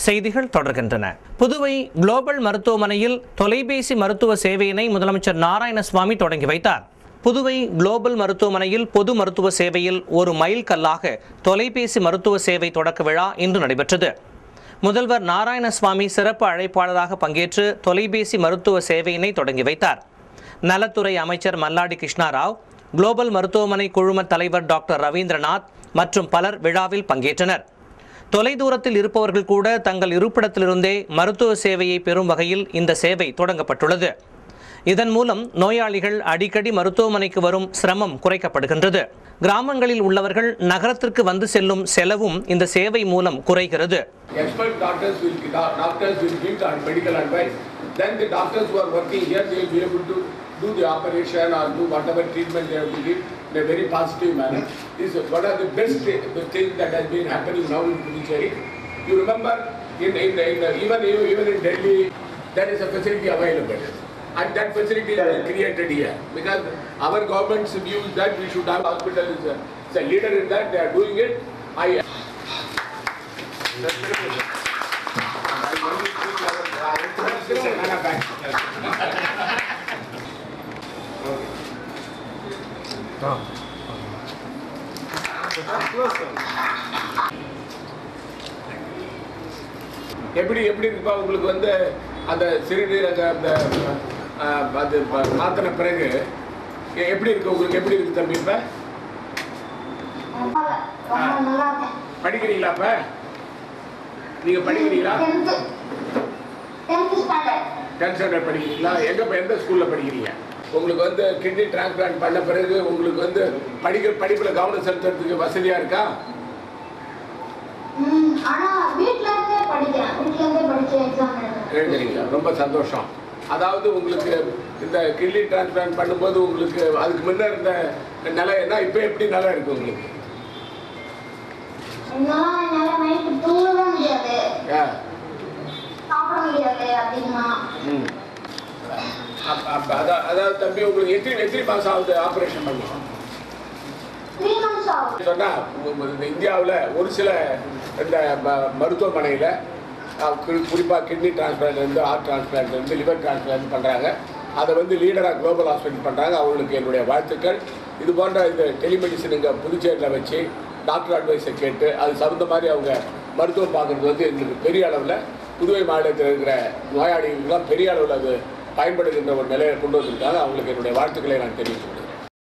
செய்திகள் தொடர்கின்றன புதுவை குளோபல் மருத்துவமனையில் தொலைபேசி மருத்துவ சேவையினை முதலமைச்சர் நாராயணசுவாமி தொடங்கி வைத்தார் புதுவை குளோபல் மருத்துவமனையில் பொது மருத்துவ சேவையில் ஒரு மைல் கல்லாக தொலைபேசி மருத்துவ சேவை தொடக்க விழா இன்று நடைபெற்றது முதல்வர் நாராயணசுவாமி சிறப்பு அழைப்பாளராக பங்கேற்று தொலைபேசி மருத்துவ சேவையினை தொடங்கி வைத்தார் நலத்துறை அமைச்சர் மல்லாடி கிருஷ்ணாராவ் குளோபல் மருத்துவமனை குழும தலைவர் டாக்டர் ரவீந்திரநாத் மற்றும் பலர் விழாவில் பங்கேற்றனர் தொலைதூரத்தில் இருப்பவர்கள் கூட தங்கள் இருப்பிடத்திலிருந்தே மருத்துவ சேவையை பெறும் வகையில் இந்த சேவை தொடங்கப்பட்டுள்ளது இதன் மூலம் நோயாளிகள் அடிக்கடி மருத்துவமனைக்கு வரும் சிரமம் குறைக்கப்படுகின்றது கிராமங்களில் உள்ளவர்கள் நகரத்திற்கு வந்து செல்லும் செலவும் இந்த சேவை மூலம் குறைகிறது Expert doctors will doctors will give the medical advice. Then the doctors who are working here, they will be able to do the operation or do whatever treatment they have to give in a very positive manner. This is one of the best things that has been happening now in Puducherry. You remember, in, in, in even even in Delhi, there is a facility available. And that facility is created here because our government's view is that we should have hospital is a, is a leader in that. They are doing it. I எப்படி எப்படி இருக்குப்பா உங்களுக்கு வந்து அந்த சிறுநீரக அந்த அஹ், அது ப- மாத்தின பிறகு எ- எப்படி இருக்கு உங்களுக்கு எப்படி இருக்கு தம்பி இப்ப ரொம்ப ரொம்ப நல்லா இருக்கேன் படிக்கிறீங்களா இப்ப நீங்க படிக்கிறீங்களா tenth tenth standard tenth standard படிக்கிறீங்களா எங்க இப்ப எந்த ஸ்கூல்ல படிக்கிறீங்க உங்களுக்கு வந்து கிட்னி டிரான்ஸ்பிளான்ட் பண்ண பிறகு உங்களுக்கு வந்து படிக்கிற படிப்புல கவனம் செலுத்துறதுக்கு வசதியா இருக்கா ம் ஆனா வீட்ல இருந்தே படிக்கிறேன் வீட்ல இருந்தே படிச்சு எக்ஸாம் எழுதுறேன் எழுதுறீங்களா ரொம்ப சந்தோஷம் அதாவது உங்களுக்கு இந்த கிட்னி டிரான்ஸ்பிளான்ட் பண்ணும்போது உங்களுக்கு அதுக்கு முன்ன இருந்த நிலை என்ன இப்போ எப்படி நிலை இருக்கு உங்களுக்கு என்னால என்னால நைட்டு தூங்கவே முடியாது ஏ, சாப்பிட முடியாது அதிகமா ம். அப்ப- அப்ப அதா- அதாவது தம்பி உங்களுக்கு எத்தனை எத்தனை மாசம் ஆகுது ஆபரேஷன் பண்ணி த்ரீ மந்த்ஸ் ஆகும் சொன்னா இந்தியாவில் ஒரு சில இந்த ம- மருத்துவமனையில் குறிப்பாக கிட்னி டிரான்ஸ்பிளான்ட் இருந்து ஹார்ட் டிரான்ஸ்பிளான்ட் இருந்து லிவர் டிரான்ஸ்பிளான்ட் பண்ணுறாங்க அதை வந்து லீடராக குளோபல் ஹாஸ்பிட்டல் பண்ணுறாங்க அவங்களுக்கு என்னுடைய வாழ்த்துக்கள் இது போன்ற இந்த டெலிமெடிசன் இங்கே புதுச்சேரியில் வச்சு டாக்டர் அட்வைஸை கேட்டு அது தகுந்த மாதிரி அவங்க மருத்துவம் பார்க்குறது வந்து எங்களுக்கு பெரிய அளவில் புதுவை மாநிலத்தில் இருக்கிற நோயாளிகளுக்கெல்லாம் பெரிய அளவில் அது பயன்படுகின்ற ஒரு நிலையை கொண்டு வந்திருக்காங்க அவங்களுக்கு என்னுடைய வாழ்த்துக்களை நான் தெரிவித்துக்கிறேன்